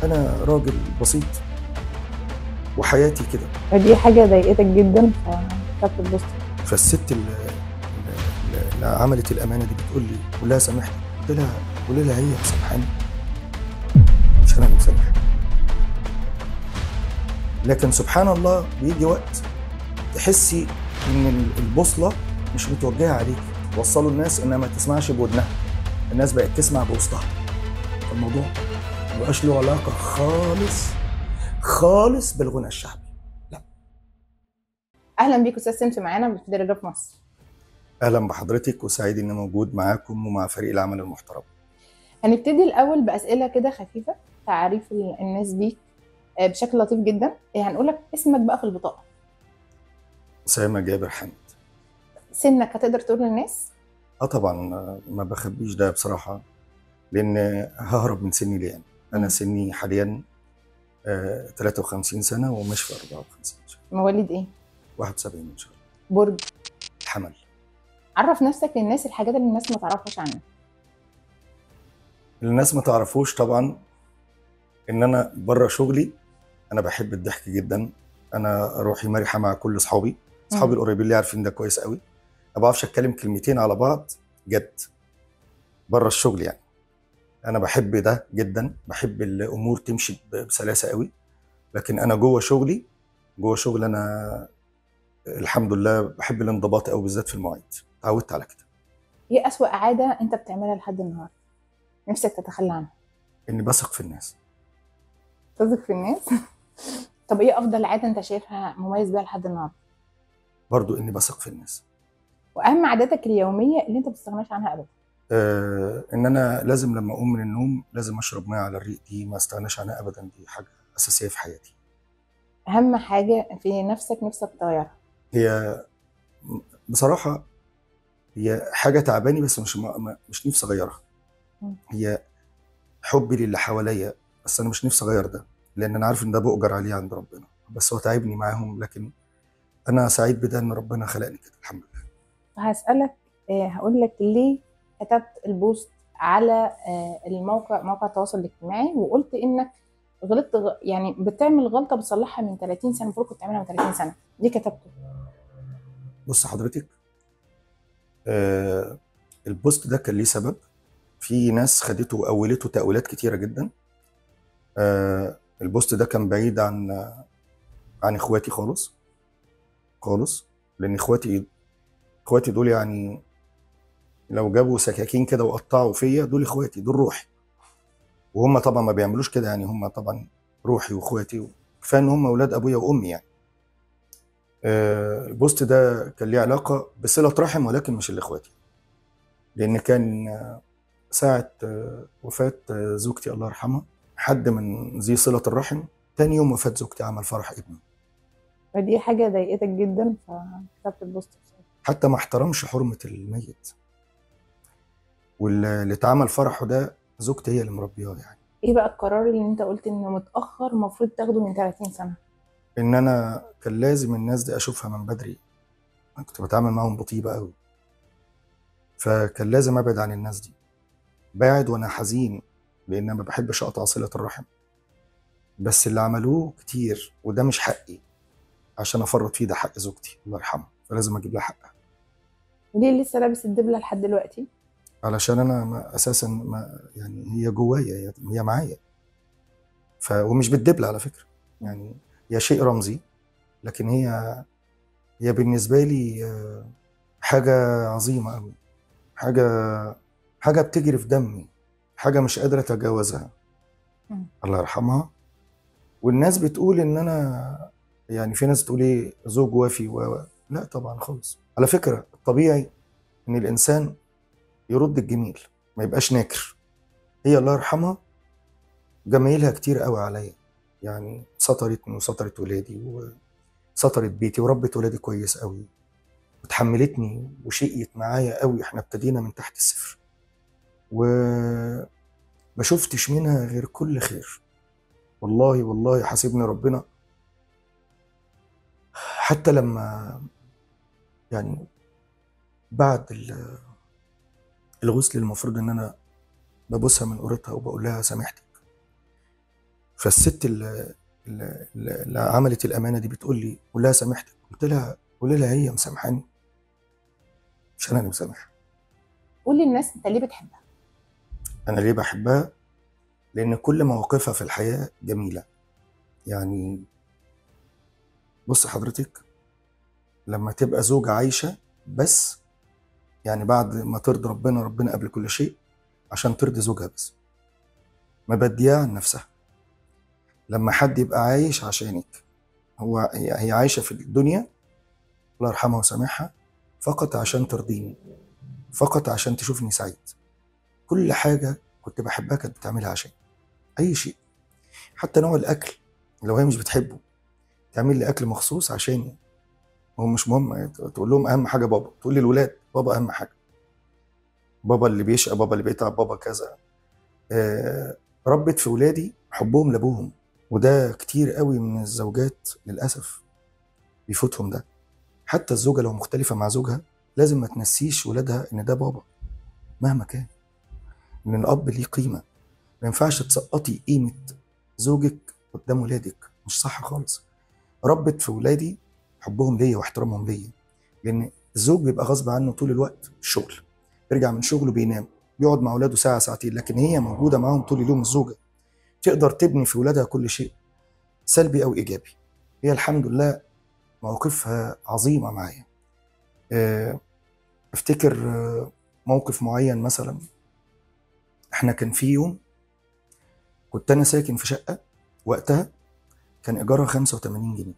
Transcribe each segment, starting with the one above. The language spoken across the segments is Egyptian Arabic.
انا راجل بسيط وحياتي كده فدي حاجه ضايقتك جدا فكتبت البوست فالست اللي, اللي عملت الامانه دي بتقول لي قول لها سامحني قلت لها قولي لها هي مسامحاني مش انا اللي مسامح لكن سبحان الله بيجي وقت تحسي ان البوصله مش متوجهه عليك وصلوا الناس انها ما تسمعش بودنها الناس بقت تسمع بوسطها الموضوع ما بقاش له علاقه خالص خالص بالغنى الشعبي اهلا بيك استاذ سمسم معانا بفيديو رجاء في مصر اهلا بحضرتك وسعيد اني موجود معاكم ومع فريق العمل المحترم هنبتدي الاول باسئله كده خفيفه تعريف الناس بيك آه، بشكل لطيف جدا هنقول لك اسمك بقى في البطاقه اسامه جابر حمد سنك هتقدر تقول للناس اه طبعا آه، ما بخبيش ده بصراحه لان ههرب من سني ليه يعني انا سني حاليا آه 53 سنه ومش في 54 سنه مواليد ايه 71 ان شاء الله برج حمل عرف نفسك للناس الحاجات اللي الناس ما تعرفهاش عنك الناس ما تعرفوش طبعا ان انا بره شغلي انا بحب الضحك جدا انا روحي مرحه مع كل اصحابي اصحابي مم. القريبين اللي عارفين ده كويس قوي ما بعرفش اتكلم كلمتين على بعض جد بره الشغل يعني انا بحب ده جدا بحب الامور تمشي ب- بسلاسه قوي لكن انا جوه شغلي جوه شغل انا الحمد لله بحب الانضباط قوي بالذات في المواعيد اتعودت على كده ايه اسوأ عاده انت بتعملها لحد النهارده نفسك تتخلى عنها اني بثق في الناس تثق في الناس طب ايه افضل عاده انت شايفها مميز بيها لحد النهارده برضو اني بثق في الناس واهم عاداتك اليوميه اللي انت ما بتستغناش عنها ابدا آه ان انا لازم لما اقوم من النوم لازم اشرب ميه على الريق دي ما استغناش عنها ابدا دي حاجه اساسيه في حياتي اهم حاجه في نفسك نفسك تغيرها هي بصراحه هي حاجه تعباني بس مش ما مش نفسي اغيرها مم. هي حبي للي حواليا بس انا مش نفسي اغير ده لان انا عارف ان ده بؤجر عليه عند ربنا بس هو تعبني معاهم لكن انا سعيد بده ان ربنا خلقني كده الحمد لله هسألك آه، هقول لك ليه كتبت البوست على آه، الموقع موقع التواصل الاجتماعي وقلت انك غلطت غ- يعني بتعمل غلطه بتصلحها من 30 سنه المفروض كنت تعملها من 30 سنه ليه كتبته؟ بص حضرتك آه البوست ده كان ليه سبب في ناس خدته واولته تاويلات كتيره جدا آه البوست ده كان بعيد عن عن اخواتي خالص خالص لان اخواتي اخواتي دول يعني لو جابوا سكاكين كده وقطعوا فيا دول اخواتي دول روحي وهم طبعا ما بيعملوش كده يعني هم طبعا روحي واخواتي كفايه ان هم اولاد ابويا وامي يعني آه، البوست ده كان ليه علاقة بصلة رحم ولكن مش الإخواتي لأن كان آه، ساعة آه، وفاة آه، زوجتي الله يرحمها حد من ذي صلة الرحم تاني يوم وفاة زوجتي عمل فرح ابنه فدي حاجه ضايقتك جدا فكتبت البوست حتى ما احترمش حرمة الميت واللي اتعمل فرحه ده زوجتي هي اللي مربياه يعني ايه بقى القرار اللي انت قلت انه متاخر المفروض تاخده من 30 سنه؟ إن أنا كان لازم الناس دي أشوفها من بدري أنا كنت بتعامل معاهم بطيبة قوي فكان لازم أبعد عن الناس دي بعد وأنا حزين لأن ما بحبش أقطع صلة الرحم بس اللي عملوه كتير وده مش حقي عشان أفرط فيه ده حق زوجتي الله يرحمها فلازم أجيب لها حقها ليه لسه لابس الدبله لحد دلوقتي؟ علشان أنا ما أساسا ما يعني هي جوايا هي- هي معايا ف ومش بالدبلة على فكرة يعني هي شيء رمزي لكن هي هي بالنسبة لي آه، حاجة عظيمة أوي حاجة حاجة بتجري في دمي حاجة مش قادر أتجاوزها مم. الله يرحمها والناس بتقول إن أنا يعني في ناس تقول إيه زوج وافي و و- لا طبعا خالص على فكرة الطبيعي إن الإنسان يرد الجميل ما يبقاش ناكر هي الله يرحمها جمايلها كتير قوي عليا يعني سطرتني وسطرت ولادي وسطرت بيتي وربت ولادي كويس قوي وتحملتني وشقيت معايا قوي احنا ابتدينا من تحت الصفر و ما شفتش منها غير كل خير والله والله حاسبني ربنا حتى لما يعني بعد ال- الغسل المفروض ان انا ببوسها من قرتها وبقول لها سامحتك فالست اللي, اللي, اللي عملت الامانه دي بتقول لي قول لها سامحتك قلت لها قول لها هي مسامحاني مش انا اللي مسامحها قول للناس انت ليه بتحبها انا ليه بحبها لان كل مواقفها في الحياه جميله يعني بص حضرتك لما تبقى زوجة عايشة بس يعني بعد ما ترضي ربنا ربنا قبل كل شيء عشان ترضي زوجها بس مبدية عن نفسها لما حد يبقى عايش عشانك هو هي هي عايشة في الدنيا الله يرحمها ويسامحها فقط عشان ترضيني فقط عشان تشوفني سعيد كل حاجة كنت بحبها كانت بتعملها عشان أي شيء حتى نوع الأكل لو هي مش بتحبه تعمل لي أكل مخصوص عشاني هو مش مهم تقول لهم أهم حاجة بابا تقول لي الولاد بابا أهم حاجة بابا اللي بيشقى بابا اللي بيتعب بابا كذا آه ربت في ولادي حبهم لابوهم وده كتير قوي من الزوجات للأسف بيفوتهم ده حتى الزوجة لو مختلفة مع زوجها لازم ما تنسيش ولادها إن ده بابا مهما كان إن الأب ليه قيمة ما ينفعش تسقطي قيمة زوجك قدام ولادك مش صح خالص ربت في ولادي حبهم ليا واحترامهم ليا لأن الزوج بيبقى غصب عنه طول الوقت الشغل بيرجع من شغله بينام بيقعد مع ولاده ساعة ساعتين لكن هي موجودة معاهم طول اليوم الزوجة تقدر تبني في ولادها كل شيء سلبي أو إيجابي هي الحمد لله مواقفها عظيمة معايا آه، افتكر آه، موقف معين مثلا احنا كان في يوم كنت انا ساكن في شقة وقتها كان ايجارها 85 جنيه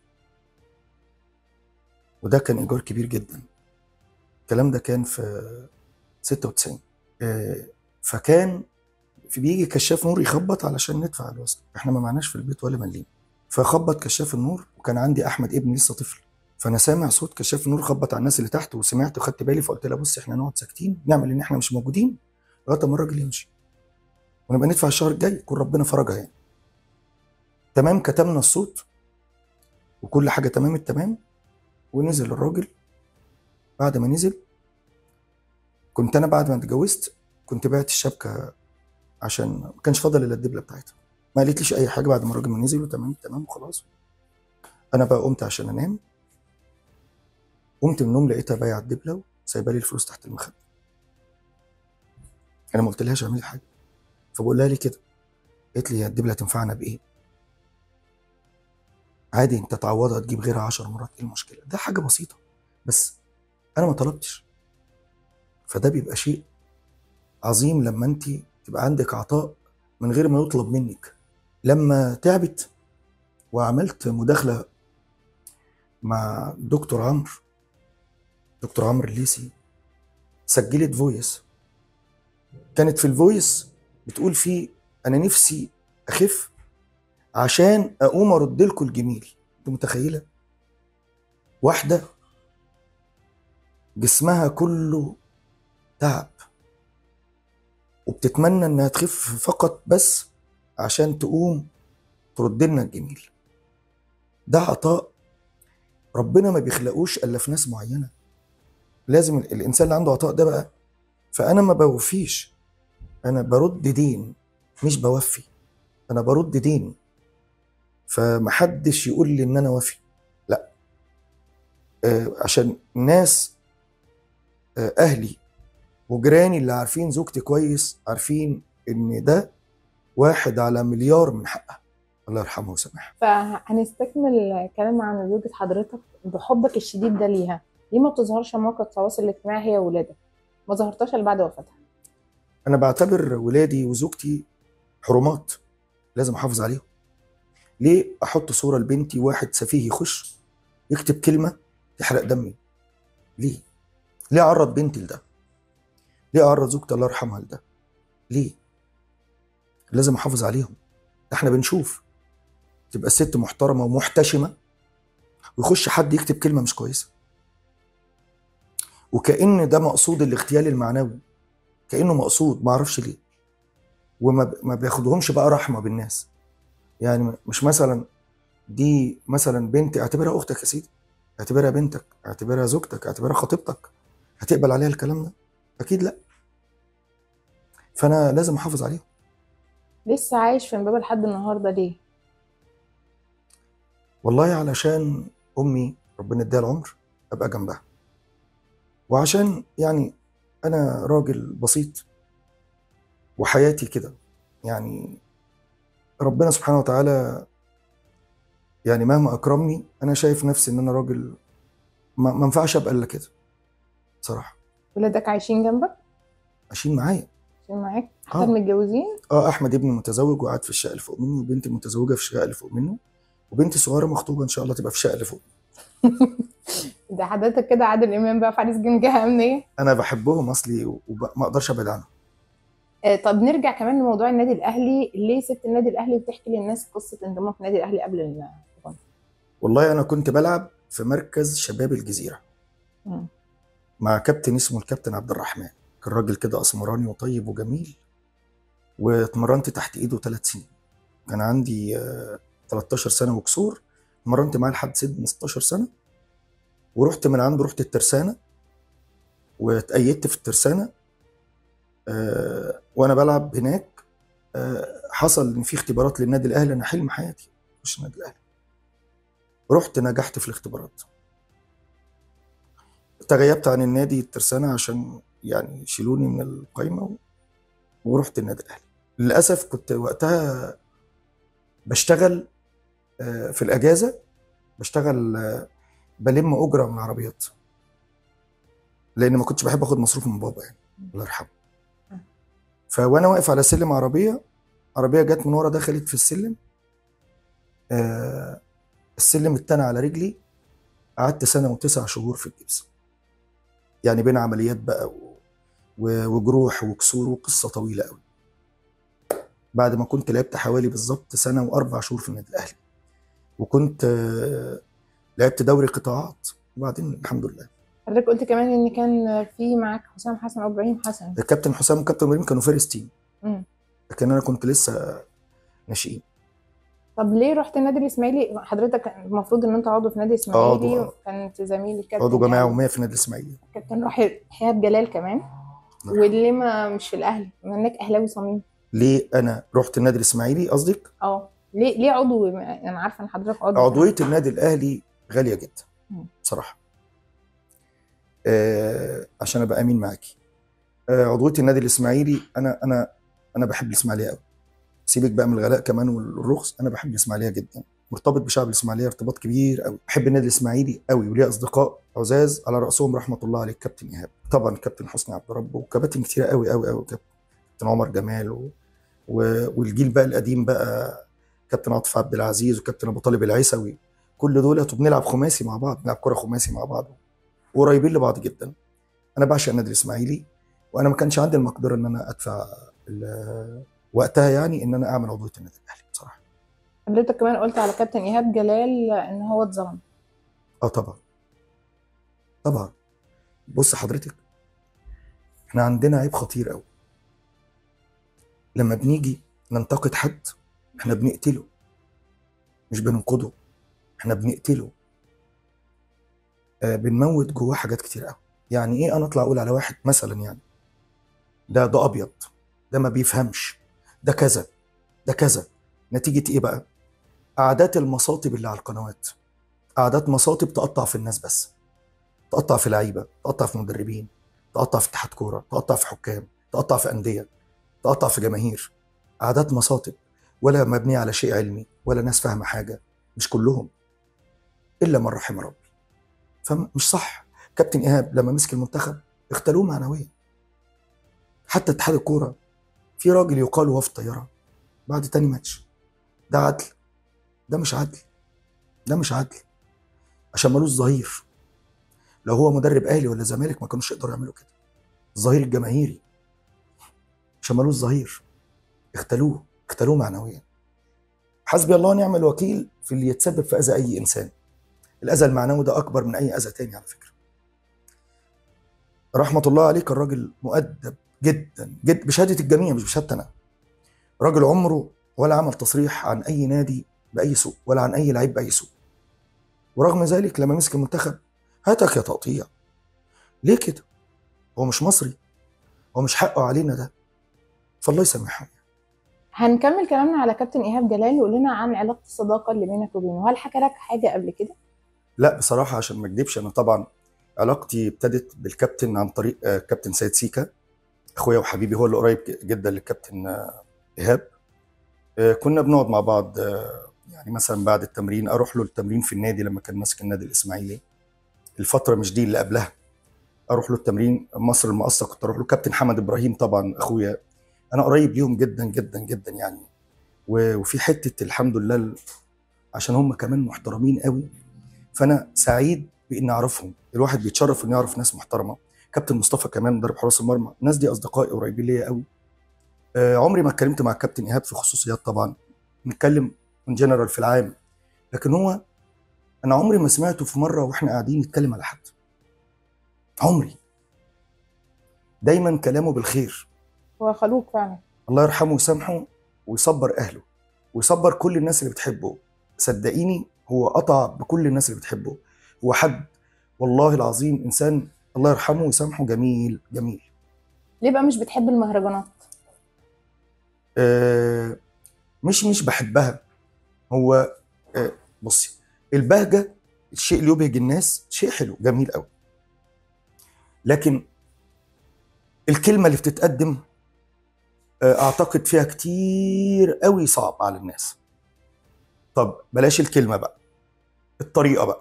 وده كان ايجار كبير جدا الكلام ده كان في 96 آه، فكان في بيجي كشاف نور يخبط علشان ندفع الوصل احنا ما معناش في البيت ولا مليم فخبط كشاف النور وكان عندي احمد ابني لسه طفل فانا سامع صوت كشاف النور خبط على الناس اللي تحت وسمعت وخدت بالي فقلت لها بص احنا نقعد ساكتين نعمل ان احنا مش موجودين لغايه ما الراجل يمشي ونبقى ندفع الشهر الجاي يكون ربنا فرجها يعني تمام كتمنا الصوت وكل حاجه تمام التمام ونزل الراجل بعد ما نزل كنت انا بعد ما اتجوزت كنت بعت الشبكه عشان ما كانش فاضل الا الدبله بتاعتها ما قالتليش اي حاجه بعد ما الراجل ما نزل وتمام تمام وخلاص انا بقى قمت عشان انام قمت من النوم لقيتها بايعه الدبله وسايبه لي الفلوس تحت المخده انا ما قلتلهاش اعملي حاجه فبقول لها ليه كده قالت لي هي الدبله هتنفعنا بايه عادي انت تعوضها تجيب غيرها عشر مرات ايه المشكله ده حاجه بسيطه بس انا ما طلبتش فده بيبقى شيء عظيم لما انت تبقى عندك عطاء من غير ما يطلب منك لما تعبت وعملت مداخله مع دكتور عمرو دكتور عمرو الليسي سجلت فويس كانت في الفويس بتقول فيه انا نفسي اخف عشان اقوم ارد لكم الجميل انت متخيله واحده جسمها كله تعب وبتتمنى انها تخف فقط بس عشان تقوم ترد لنا الجميل ده عطاء ربنا ما بيخلقوش الا في ناس معينه لازم الانسان اللي عنده عطاء ده بقى فانا ما بوفيش انا برد دين مش بوفي انا برد دين فمحدش يقول لي ان انا وفي لا آه عشان ناس آه اهلي وجيراني اللي عارفين زوجتي كويس عارفين ان ده واحد على مليار من حقها الله يرحمه ويسامحها فهنستكمل كلام عن زوجة حضرتك بحبك الشديد ده ليها ليه ما بتظهرش مواقع التواصل الاجتماعي هي وولادك ما ظهرتهاش الا بعد وفاتها انا بعتبر ولادي وزوجتي حرمات لازم احافظ عليهم ليه احط صوره لبنتي واحد سفيه يخش يكتب كلمه تحرق دمي ليه ليه اعرض بنتي لده ليه اعرض زوجتي الله يرحمها لده ليه لازم احافظ عليهم ده احنا بنشوف تبقى الست محترمه ومحتشمه ويخش حد يكتب كلمه مش كويسه وكأن ده مقصود الاغتيال المعنوي كأنه مقصود ما اعرفش ليه وما ب- ما بياخدهمش بقى رحمه بالناس يعني مش مثلا دي مثلا بنت اعتبرها اختك يا سيدي اعتبرها بنتك اعتبرها زوجتك اعتبرها خطيبتك هتقبل عليها الكلام ده اكيد لا فانا لازم احافظ عليهم لسه عايش في امبابة لحد النهارده ليه والله علشان امي ربنا يديها العمر ابقى جنبها وعشان يعني انا راجل بسيط وحياتي كده يعني ربنا سبحانه وتعالى يعني مهما اكرمني انا شايف نفسي ان انا راجل ما ما ينفعش ابقى الا كده بصراحه ولادك عايشين جنبك عايشين معايا عايشين معاك آه. حتى متجوزين اه احمد ابني متزوج وقاعد في الشقه اللي فوق مني وبنتي متزوجه في الشقه اللي فوق منه وبنتي الصغيره مخطوبه ان شاء الله تبقى في الشقه اللي فوق ده حضرتك كده عادل امام بقى في عريس جن جهه امنيه انا بحبهم اصلي وما اقدرش ابعد عنهم آه، طب نرجع كمان لموضوع النادي الاهلي ليه سبت النادي الاهلي وتحكي للناس قصه انضمامك في النادي الاهلي قبل ال والله انا كنت بلعب في مركز شباب الجزيره مم. مع كابتن اسمه الكابتن عبد الرحمن كان راجل كده اسمراني وطيب وجميل واتمرنت تحت ايده ثلاث سنين كان عندي آه، 13 سنه وكسور اتمرنت معاه لحد سن 16 سنه ورحت من عنده رحت الترسانه واتأيدت في الترسانه آه، وانا بلعب هناك آه، حصل ان في اختبارات للنادي الاهلي انا حلم حياتي مش النادي الاهلي رحت نجحت في الاختبارات تغيبت عن النادي الترسانة عشان يعني يشيلوني من القايمة و- ورحت النادي الأهلي للأسف كنت وقتها بشتغل آه، في الأجازة بشتغل آه، بلم أجرة من العربيات لأن ما كنتش بحب آخد مصروف من بابا يعني الله يرحمه فوأنا واقف على سلم عربية عربية جت من ورا دخلت في السلم آه، السلم اتنى على رجلي قعدت سنة وتسع شهور في الجبس يعني بين عمليات بقى و... و... وجروح وكسور وقصة طويلة قوي بعد ما كنت لعبت حوالي بالظبط سنة وأربع شهور في النادي الأهلي وكنت آه، لعبت دوري قطاعات وبعدين الحمد لله حضرتك قلت كمان ان كان في معاك حسام حسن او ابراهيم حسن الكابتن حسام والكابتن ابراهيم كانوا فارس تيم مم. لكن انا كنت لسه ناشئين طب ليه رحت النادي الاسماعيلي حضرتك المفروض ان انت عضو في نادي الاسماعيلي عضو، آه. كانت زميل الكابتن عضو جماعه إيهاب- عموميه في النادي الاسماعيلي كابتن رحي- ايهاب جلال كمان وليه ما مش في الاهلي بما انك اهلاوي صميم ليه انا رحت النادي الاسماعيلي قصدك اه ليه ليه عضو انا عارفه ان حضرتك عضو عضويه النادي الاهلي غاليه جدا مم. بصراحه آه عشان ابقى امين معاكي آه عضويه النادي الاسماعيلي انا انا انا بحب الاسماعيليه قوي سيبك بقى من الغلاء كمان والرخص انا بحب الاسماعيليه جدا مرتبط بشعب الاسماعيليه ارتباط كبير قوي بحب النادي الاسماعيلي قوي وليه اصدقاء عزاز على راسهم رحمه الله عليه الكابتن ايهاب طبعا الكابتن حسني عبد رب وكباتن كتيره قوي قوي قوي كابتن عمر جمال و... و... والجيل بقى القديم بقى كابتن عاطف عبد العزيز وكابتن ابو طالب العيسوي كل دول وبنلعب خماسي مع بعض بنلعب كره خماسي مع بعض وقريبين لبعض جدا انا بعشق النادي الاسماعيلي وانا ما كانش عندي المقدره ان انا ادفع ال- وقتها يعني ان انا اعمل عضويه النادي الاهلي بصراحه حضرتك كمان قلت على كابتن ايهاب جلال ان هو اتظلم اه طبعا طبعا بص حضرتك احنا عندنا عيب خطير قوي لما بنيجي ننتقد حد احنا بنقتله مش بننقده احنا بنقتله آه بنموت جواه حاجات كتير قوي يعني ايه انا اطلع اقول على واحد مثلا يعني ده ده ابيض ده ما بيفهمش ده كذا ده كذا نتيجة ايه بقى قعدات المصاطب اللي على القنوات قعدات مصاطب تقطع في الناس بس تقطع في لعيبه تقطع في مدربين تقطع في اتحاد كوره تقطع في حكام تقطع في انديه تقطع في جماهير قعدات مصاطب ولا مبنيه على شيء علمي ولا ناس فاهمه حاجه مش كلهم الا من رحم ربي فمش صح كابتن ايهاب لما مسك المنتخب اختلوه معنويا حتى اتحاد الكوره في راجل يقال وهو في الطياره بعد تاني ماتش ده عدل ده مش عدل ده مش عدل عشان ملوش ظهير لو هو مدرب اهلي ولا زمالك ما كانوش يقدروا يعملوا كده الظهير الجماهيري عشان ملوش ظهير اختلوه اختلوه معنويا حسبي الله ونعم الوكيل في اللي يتسبب في اذى اي انسان الاذى المعنوي ده اكبر من اي اذى تاني على فكره رحمه الله عليه كان راجل مؤدب جدا جد بشهاده الجميع مش بشهادتي انا راجل عمره ولا عمل تصريح عن اي نادي باي سوء ولا عن اي لعيب باي سوء ورغم ذلك لما مسك المنتخب هاتك يا تقطيع ليه كده هو مش مصري هو مش حقه علينا ده فالله يسامحهم هنكمل كلامنا على كابتن ايهاب جلال وقول لنا عن علاقه الصداقه اللي بينك وبينه هل حكى لك حاجه قبل كده لا بصراحه عشان ما اكدبش انا طبعا علاقتي ابتدت بالكابتن عن طريق آه، كابتن سيد سيكا اخويا وحبيبي هو اللي قريب جدا للكابتن آه، ايهاب آه، كنا بنقعد مع بعض آه، يعني مثلا بعد التمرين اروح له التمرين في النادي لما كان ماسك النادي الاسماعيلي الفتره مش دي اللي قبلها اروح له التمرين مصر المقصه كنت اروح له كابتن حمد ابراهيم طبعا اخويا انا قريب ليهم جدا جدا جدا يعني و- وفي حته الحمد لله ال- عشان هم كمان محترمين قوي فانا سعيد باني اعرفهم الواحد بيتشرف انه يعرف ناس محترمه كابتن مصطفى كمان مدرب حراس المرمى الناس دي اصدقائي قريبين ليا قوي آه عمري ما اتكلمت مع الكابتن ايهاب في خصوصيات طبعا نتكلم ان جنرال في العام لكن هو انا عمري ما سمعته في مره واحنا قاعدين نتكلم على حد عمري دايما كلامه بالخير هو خلوق فعلا الله يرحمه ويسامحه ويصبر اهله ويصبر كل الناس اللي بتحبه صدقيني هو قطع بكل الناس اللي بتحبه هو حد والله العظيم انسان الله يرحمه ويسامحه جميل جميل ليه بقى مش بتحب المهرجانات آه مش مش بحبها هو آه بصي البهجه الشيء اللي يبهج الناس شيء حلو جميل قوي لكن الكلمه اللي بتتقدم آه، اعتقد فيها كتير قوي صعب على الناس طب بلاش الكلمه بقى الطريقه بقى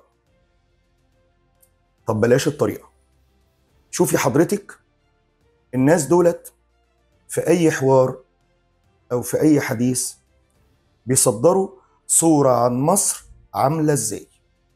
طب بلاش الطريقه شوفي حضرتك الناس دولت في اي حوار او في اي حديث بيصدروا صوره عن مصر عامله ازاي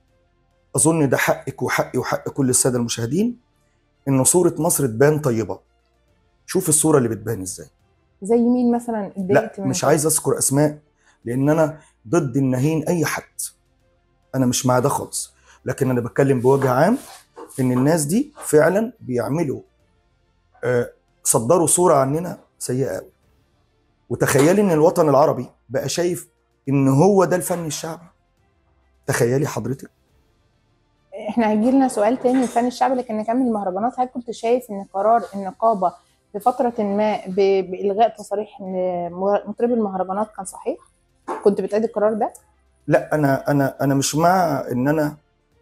اظن ده حقك وحقي وحق كل الساده المشاهدين ان صوره مصر تبان طيبه شوف الصوره اللي بتبان ازاي زي مين مثلا لا اتضايقت مش منه؟ عايز اذكر اسماء لان انا ضد النهين اي حد انا مش مع ده خالص لكن انا بتكلم بوجه عام ان الناس دي فعلا بيعملوا آه، صدروا صوره عننا سيئه قوي وتخيلي ان الوطن العربي بقى شايف ان هو ده الفن الشعبي تخيلي حضرتك احنا هيجي لنا سؤال تاني الفن الشعبي لكن نكمل المهرجانات هل كنت شايف ان قرار النقابه في فتره ما ب- بالغاء تصاريح إن مطربي المهرجانات كان صحيح؟ كنت بتأيد القرار ده؟ لا انا انا انا مش مع ان انا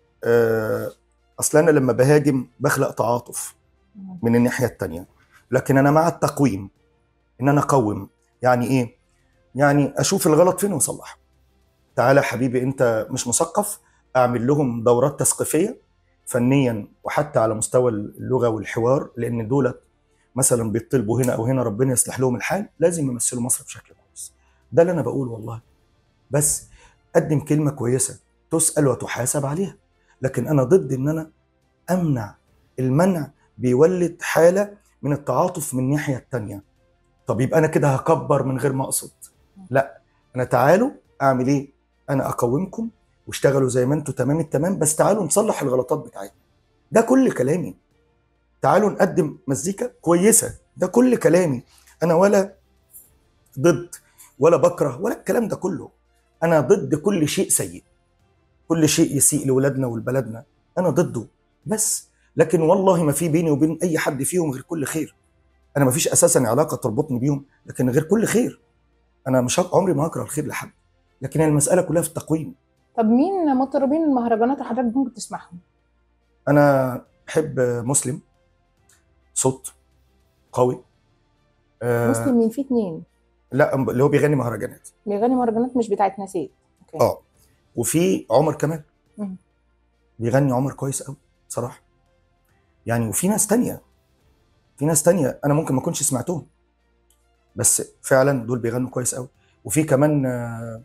آه، اصل انا لما بهاجم بخلق تعاطف من الناحيه التانية لكن انا مع التقويم ان انا اقوم يعني ايه يعني اشوف الغلط فين واصلحه تعالى حبيبي انت مش مثقف اعمل لهم دورات تثقيفيه فنيا وحتى على مستوى اللغه والحوار لان دولت مثلا بيطلبوا هنا او هنا ربنا يصلح لهم الحال لازم يمثلوا مصر بشكل كويس ده اللي انا بقوله والله بس قدم كلمه كويسه تسال وتحاسب عليها لكن انا ضد ان انا امنع المنع بيولد حاله من التعاطف من الناحيه التانية طب يبقى انا كده هكبر من غير ما اقصد لا انا تعالوا اعمل ايه انا اقومكم واشتغلوا زي ما انتوا تمام التمام بس تعالوا نصلح الغلطات بتاعتنا ده كل كلامي تعالوا نقدم مزيكا كويسه ده كل كلامي انا ولا ضد ولا بكره ولا الكلام ده كله انا ضد كل شيء سيء كل شيء يسيء لولادنا ولبلدنا انا ضده بس لكن والله ما في بيني وبين اي حد فيهم غير كل خير انا ما فيش اساسا علاقه تربطني بيهم لكن غير كل خير انا مش هك- عمري ما هكره الخير لحد لكن المساله كلها في التقويم طب مين مطربين المهرجانات اللي حضرتك ممكن تسمعهم؟ انا بحب مسلم صوت قوي آه مسلم مين في اتنين لا اللي هو بيغني مهرجانات بيغني مهرجانات مش بتاعت نسيت اوكي اه وفي عمر كمال مم. بيغني عمر كويس قوي بصراحه يعني وفي ناس تانية في ناس تانية انا ممكن ما اكونش سمعتهم بس فعلا دول بيغنوا كويس قوي وفي كمان آه،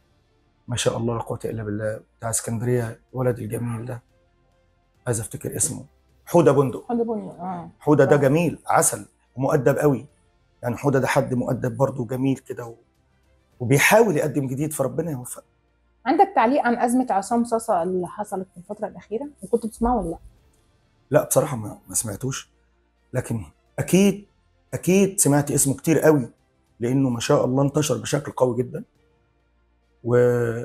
ما شاء الله لا قوه الا بالله بتاع اسكندريه الولد الجميل ده عايز افتكر اسمه حوده بندق حاجه بني اه حوده ده آه. جميل عسل ومؤدب قوي يعني حوده ده حد مؤدب برضه جميل كده و... وبيحاول يقدم جديد فربنا يوفقه عندك تعليق عن ازمه عصام صاصا اللي حصلت في الفتره الاخيره وكنت بتسمعه ولا لا؟ لا بصراحه ما, ما سمعتوش لكن اكيد اكيد سمعت اسمه كتير قوي لانه ما شاء الله انتشر بشكل قوي جدا و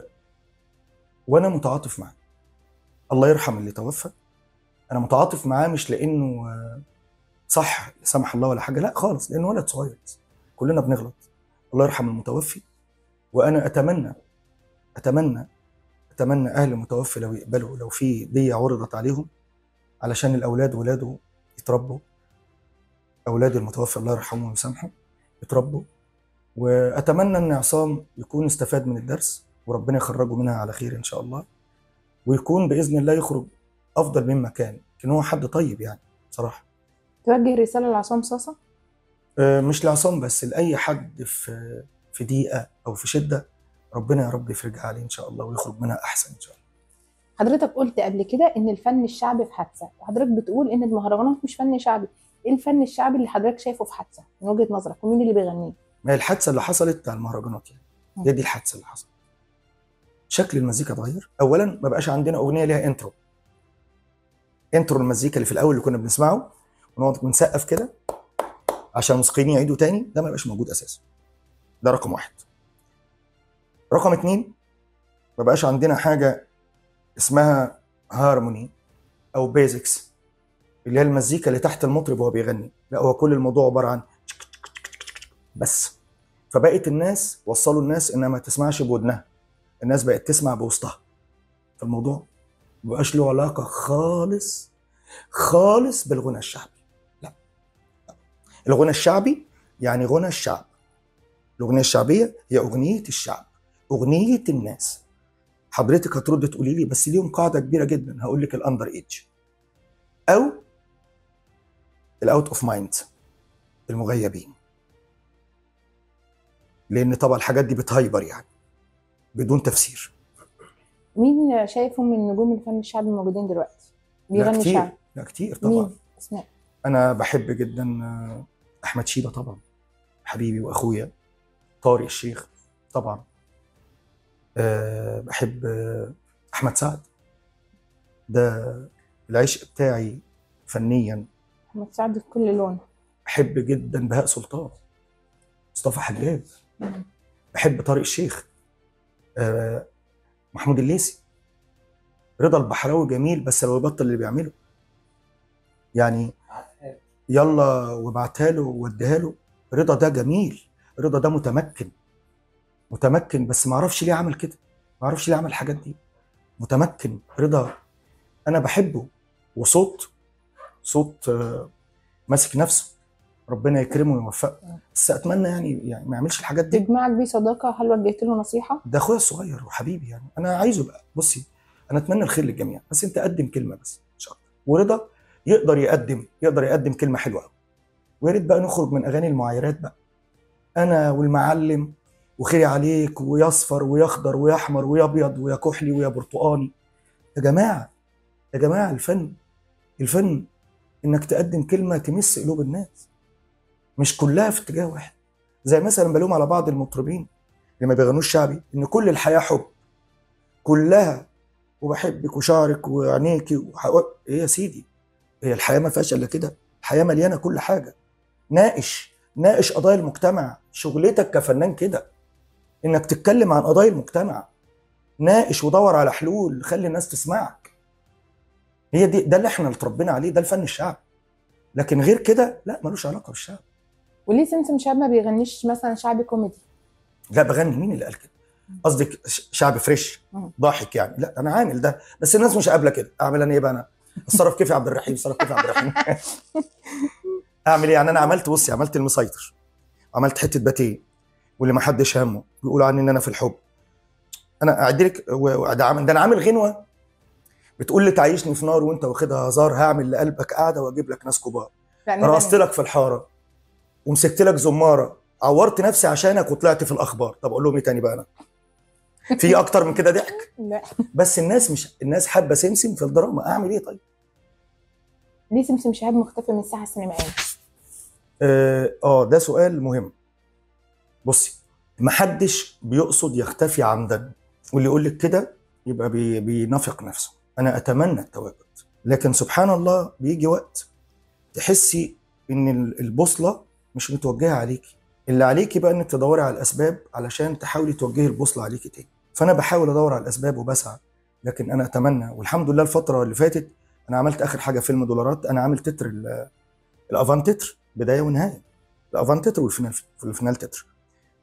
وانا متعاطف معاه الله يرحم اللي توفى انا متعاطف معاه مش لانه آه، صح لا سمح الله ولا حاجه لا خالص لانه ولد صغير كلنا بنغلط الله يرحم المتوفي وانا اتمنى اتمنى اتمنى اهل المتوفي لو يقبلوا لو في دية عرضت عليهم علشان الاولاد ولاده يتربوا اولاد المتوفي الله يرحمه ويسامحه يتربوا واتمنى ان عصام يكون استفاد من الدرس وربنا يخرجه منها على خير ان شاء الله ويكون باذن الله يخرج افضل مما كان كان هو حد طيب يعني صراحه توجه رساله لعصام صاصه آه، مش لعصام بس لاي حد في في ضيقه او في شده ربنا يا رب يفرجها عليه ان شاء الله ويخرج منها احسن ان شاء الله حضرتك قلت قبل كده ان الفن الشعبي في حادثه وحضرتك بتقول ان المهرجانات مش فن شعبي ايه الفن الشعبي اللي حضرتك شايفه في حادثه من وجهه نظرك ومين اللي بيغنيه ما هي الحادثه اللي حصلت بتاع المهرجانات يعني هي دي الحادثه اللي حصلت شكل المزيكا اتغير اولا ما بقاش عندنا اغنيه ليها انترو انترو المزيكا اللي في الاول اللي كنا بنسمعه ونقعد بنسقف كده عشان الموسيقيين يعيدوا تاني ده ما بقاش موجود اساسا ده رقم واحد رقم اتنين ما بقاش عندنا حاجه اسمها هارموني او بيزكس اللي هي المزيكا اللي تحت المطرب وهو بيغني لا هو كل الموضوع عباره عن بس فبقت الناس وصلوا الناس انها ما تسمعش بودنها الناس بقت تسمع بوسطها فالموضوع ما بقاش له علاقه خالص خالص بالغنى الشعبي لا الغنى الشعبي يعني غنى الشعب الاغنيه الشعبيه هي اغنيه الشعب اغنيه الناس حضرتك هترد تقولي لي بس ليهم قاعده كبيره جدا هقول لك الاندر ايدج او الاوت اوف مايند المغيبين لان طبعا الحاجات دي بتهايبر يعني بدون تفسير مين شايفه من نجوم الفن الشعبي الموجودين دلوقتي لا بيغني كتير شعبي لا كتير طبعا مين اسماء انا بحب جدا آه، احمد شيبه طبعا حبيبي واخويا طارق الشيخ طبعا أه بحب آه، احمد سعد ده العشق بتاعي فنيا محمد سعد في كل لون بحب جدا بهاء سلطان مصطفى حجاج بحب طارق الشيخ أه محمود الليثي رضا البحراوي جميل بس لو يبطل اللي بيعمله يعني يلا وابعتها له ووديها له رضا ده جميل رضا ده متمكن متمكن بس ما اعرفش ليه عمل كده ما اعرفش ليه عمل الحاجات دي متمكن رضا انا بحبه وصوت صوت آه، ماسك نفسه ربنا يكرمه ويوفقه بس اتمنى يعني يعني ما يعملش الحاجات دي تجمعك بيه صداقه هل وجهت له نصيحه ده اخويا الصغير وحبيبي يعني انا عايزه بقى بصي انا اتمنى الخير للجميع بس انت قدم كلمه بس مش اكتر ورضا يقدر يقدم يقدر يقدم كلمه حلوه قوي ويا ريت بقى نخرج من اغاني المعايرات بقى انا والمعلم وخيري عليك ويصفر ويخضر ويحمر ويابيض ويا كحلي ويا برتقاني يا جماعه يا جماعه الفن الفن انك تقدم كلمه تمس قلوب الناس مش كلها في اتجاه واحد زي مثلا بلوم على بعض المطربين اللي ما بيغنوش شعبي ان كل الحياه حب كلها وبحبك وشعرك وعينيكي وح... ايه يا سيدي هي الحياه ما فيهاش الا كده الحياه مليانه كل حاجه ناقش ناقش قضايا المجتمع شغلتك كفنان كده انك تتكلم عن قضايا المجتمع ناقش ودور على حلول خلي الناس تسمعك هي دي ده اللي احنا اللي اتربينا عليه ده الفن الشعبي لكن غير كده لا ملوش علاقه بالشعب وليه سمسم شعب ما بيغنيش مثلا شعبي كوميدي لا بغني مين اللي قال كده قصدك ش- شعب فريش مم. ضاحك يعني لا انا عامل ده بس الناس مش قابله كده اعمل انا ايه بقى انا اتصرف كيف يا عبد الرحيم اتصرف كيف يا عبد الرحيم اعمل ايه يعني انا عملت بصي عملت المسيطر عملت حته باتيه واللي ما حدش همه بيقولوا عني ان انا في الحب انا اعد لك و- و- ده عامل ده انا عامل غنوه بتقول لي تعيشني في نار وانت واخدها هزار هعمل لقلبك قاعده واجيب لك ناس كبار لا أنا رقصت غني. لك في الحاره ومسكت لك زماره عورت نفسي عشانك وطلعت في الاخبار طب اقول لهم ايه تاني بقى انا في اكتر من كده ضحك لا بس الناس مش الناس حابه سمسم في الدراما اعمل ايه طيب ليه سمسم شهاب مختفي من الساحه السينمائيه اه آه، ده سؤال مهم بصي محدش بيقصد يختفي عمدا واللي يقول لك كده يبقى بي بينافق نفسه انا اتمنى التواجد لكن سبحان الله بيجي وقت تحسي ان ال- البوصله مش متوجهه عليكي اللي عليكي بقى انك تدوري على الاسباب علشان تحاولي توجهي البوصله عليكي تاني فانا بحاول ادور على الاسباب وبسعى لكن انا اتمنى والحمد لله الفتره اللي فاتت انا عملت اخر حاجه فيلم دولارات انا عامل تتر ال- الافان تتر بدايه ونهايه الافان تتر والفينال والفينال تتر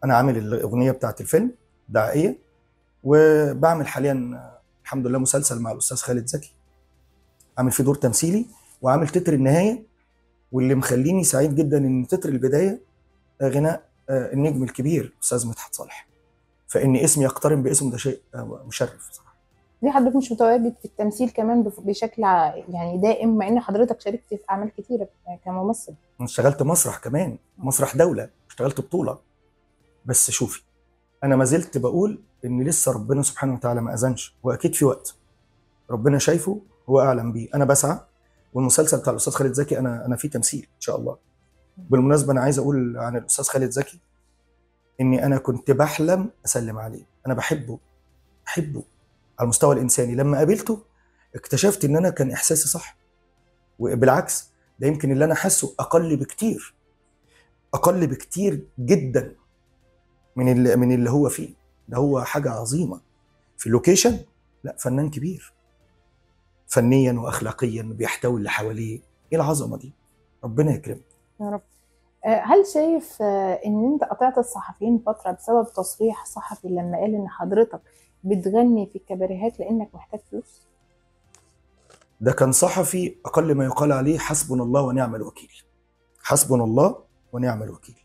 انا عامل الاغنيه بتاعت الفيلم دعائيه وبعمل حاليا آه، الحمد لله مسلسل مع الاستاذ خالد زكي عامل فيه دور تمثيلي وعامل تتر النهايه واللي مخليني سعيد جدا ان تتر البدايه آه، غناء آه، النجم الكبير الاستاذ مدحت صالح فان اسمي يقترن باسمه ده شيء آه، مشرف صراحه ليه حضرتك مش متواجد في التمثيل كمان بف- بشكل ع- يعني دائم مع ان حضرتك شاركت في اعمال كتيره كممثل انا اشتغلت مسرح كمان مسرح دوله اشتغلت بطوله بس شوفي انا ما زلت بقول ان لسه ربنا سبحانه وتعالى ما اذنش واكيد في وقت ربنا شايفه هو اعلم بيه انا بسعى والمسلسل بتاع الاستاذ خالد زكي انا انا فيه تمثيل ان شاء الله بالمناسبه انا عايز اقول عن الاستاذ خالد زكي اني انا كنت بحلم اسلم عليه انا بحبه بحبه على المستوى الانساني لما قابلته اكتشفت ان انا كان احساسي صح وبالعكس ده يمكن اللي انا حاسه اقل بكتير اقل بكتير جدا من اللي من اللي هو فيه ده هو حاجه عظيمه في اللوكيشن لا فنان كبير فنيا واخلاقيا بيحتوي اللي حواليه ايه العظمه دي ربنا يكرمه يا رب آه، هل شايف آه، ان انت قطعت الصحفيين فتره بسبب تصريح صحفي لما قال ان حضرتك بتغني في الكباريهات لانك محتاج فلوس ده كان صحفي اقل ما يقال عليه حسبنا الله ونعم الوكيل حسبنا الله ونعم الوكيل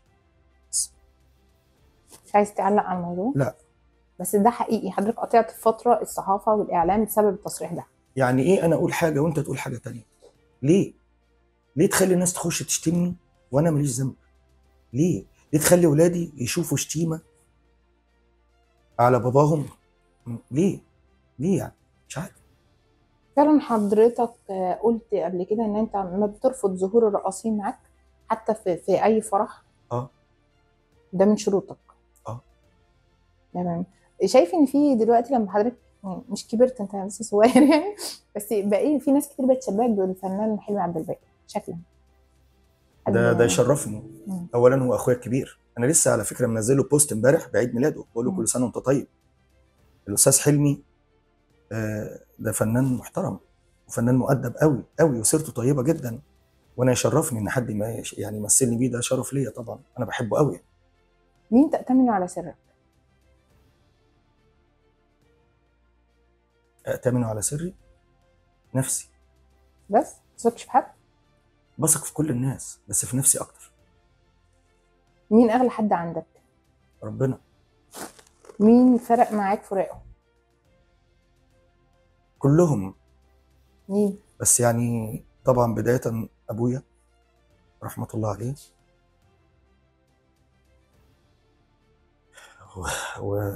مش عايز تعلق على الموضوع لا. بس ده حقيقي حضرتك قطعت فتره الصحافه والاعلام بسبب التصريح ده يعني ايه انا اقول حاجه وانت تقول حاجه تانية ليه ليه تخلي الناس تخش تشتمني وانا ماليش ذنب ليه ليه تخلي ولادي يشوفوا شتيمه على باباهم ليه ليه يعني مش عارف فعلا حضرتك آه، قلت قبل كده ان انت ما بترفض ظهور الرقاصين معاك حتى في في اي فرح اه ده من شروطك اه. تمام شايف ان في دلوقتي لما حضرتك يعني مش كبرت انت لسه صغير يعني بس بقى في ناس كتير بتشبهك بالفنان حلمي عبد الباقي شكلا ده قد- ده يشرفني مم. اولا هو اخويا الكبير انا لسه على فكره منزله بوست امبارح بعيد ميلاده بقول له مم. كل سنه وانت طيب الاستاذ حلمي آه، ده فنان محترم وفنان مؤدب قوي قوي وسيرته طيبه جدا وانا يشرفني ان حد ما يش- يعني يمثلني بيه ده شرف ليا طبعا انا بحبه قوي مين تأتمن على سرك أأتمن على سري نفسي بس ما تثقش في حد بثق في كل الناس بس في نفسي أكتر مين اغلى حد عندك ربنا مين فرق معاك فراقه كلهم مين بس يعني طبعا بداية أبويا رحمة الله عليه و... و...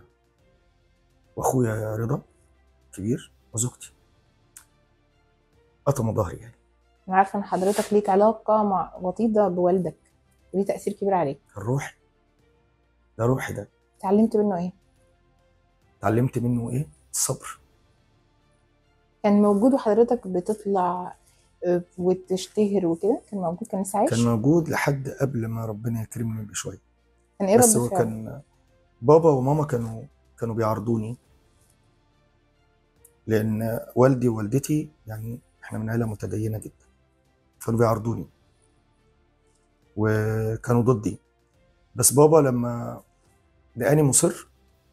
وأخويا رضا كبير وزوجتي قطموا ظهري يعني انا عارفه ان حضرتك ليك علاقه مع وطيده بوالدك وليه تأثير كبير عليك الروح ده روحي ده اتعلمت منه ايه اتعلمت منه إيه الصبر كان موجود وحضرتك بتطلع آه، وتشتهر وكده كان موجود كان لسه عايش كان موجود لحد قبل ما ربنا يكرمني بشوية كان ايه بس رد هو فعله كان بابا وماما كانوا كانوا بيعرضوني لان والدي ووالدتي يعني احنا من عيله متدينه جدا كانوا بيعرضوني وكانوا ضدي بس بابا لما لقاني مصر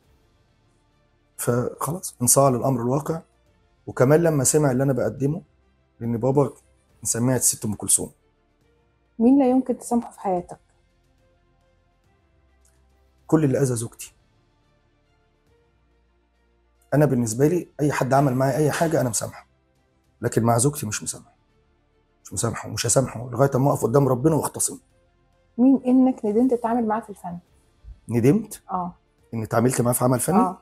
فخلاص انصاع للامر الواقع وكمان لما سمع اللي انا بقدمه لان بابا مسميها الست ام كلثوم مين لا يمكن تسامحه في حياتك كل اللي اذى زوجتي انا بالنسبه لي اي حد عمل معايا اي حاجه انا مسامحه لكن مع زوجتي مش مسامحه مش مسامحه ومش هسامحه لغايه اما اقف قدام ربنا واختصم مين انك ندمت تتعامل معاه في الفن ندمت اه اني اتعاملت معاه في عمل فني اه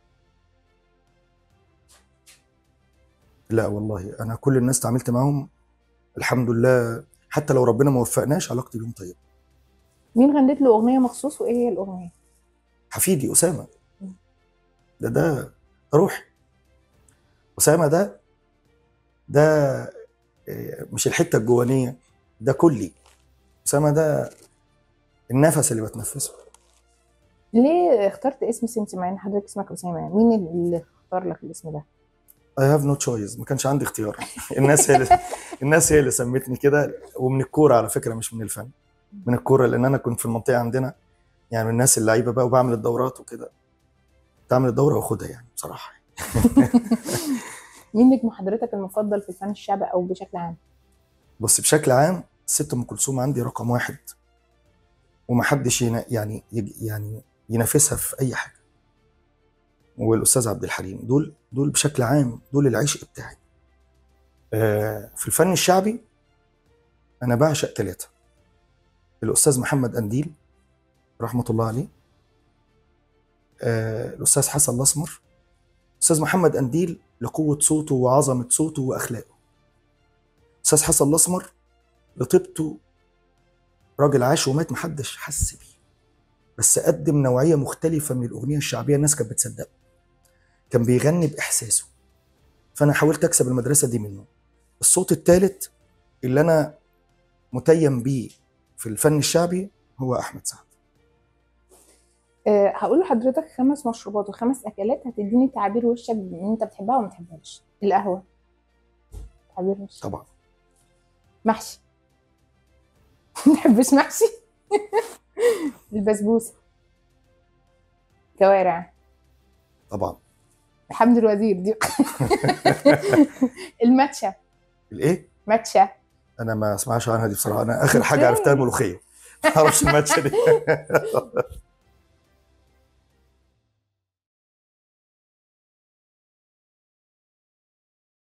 لا والله انا كل الناس اتعاملت معاهم الحمد لله حتى لو ربنا ما وفقناش علاقتي بيهم طيبه مين غنيت له اغنيه مخصوص وايه هي الاغنيه حفيدي اسامه مم. ده ده روحي اسامه ده ده إيه، مش الحته الجوانيه ده كلي اسامه ده النفس اللي بتنفسه ليه اخترت اسم سمسم مع ان حضرتك اسمك اسامه مين اللي اختار لك الاسم ده I have no choice ما كانش عندي اختيار الناس هي اللي الناس هي اللي سمتني كده ومن الكوره على فكره مش من الفن من الكوره لان انا كنت في المنطقه عندنا يعني من الناس اللعيبه بقى وبعمل الدورات وكده تعمل الدوره واخدها يعني بصراحه مين نجم حضرتك المفضل في الفن الشعبي او بشكل عام بص بشكل عام الست ام كلثوم عندي رقم واحد ومحدش ينا يعني يج- يعني ينافسها في اي حاجه والاستاذ عبد الحليم دول دول بشكل عام دول العشق بتاعي آه، في الفن الشعبي انا بعشق ثلاثه الاستاذ محمد قنديل رحمه الله عليه آه، الاستاذ حسن الاسمر استاذ محمد قنديل لقوه صوته وعظمه صوته واخلاقه استاذ حسن الاسمر لطيبته راجل عاش ومات محدش حس بيه بس قدم نوعيه مختلفه من الاغنيه الشعبيه الناس كانت بتصدقه كان بيغني باحساسه فانا حاولت اكسب المدرسه دي منه الصوت الثالث اللي انا متيم بيه في الفن الشعبي هو احمد سعد أه هقول لحضرتك خمس مشروبات وخمس اكلات هتديني تعبير وشك ان انت بتحبها وما بتحبهاش القهوه تعبير وشك طبعا محشي ما بتحبش محشي البسبوسه كوارع طبعا حمد الوزير دي الماتشا الايه ماتشا انا ما اسمعش عنها دي بصراحه انا اخر حاجه عرفتها الملوخيه ما اعرفش الماتش دي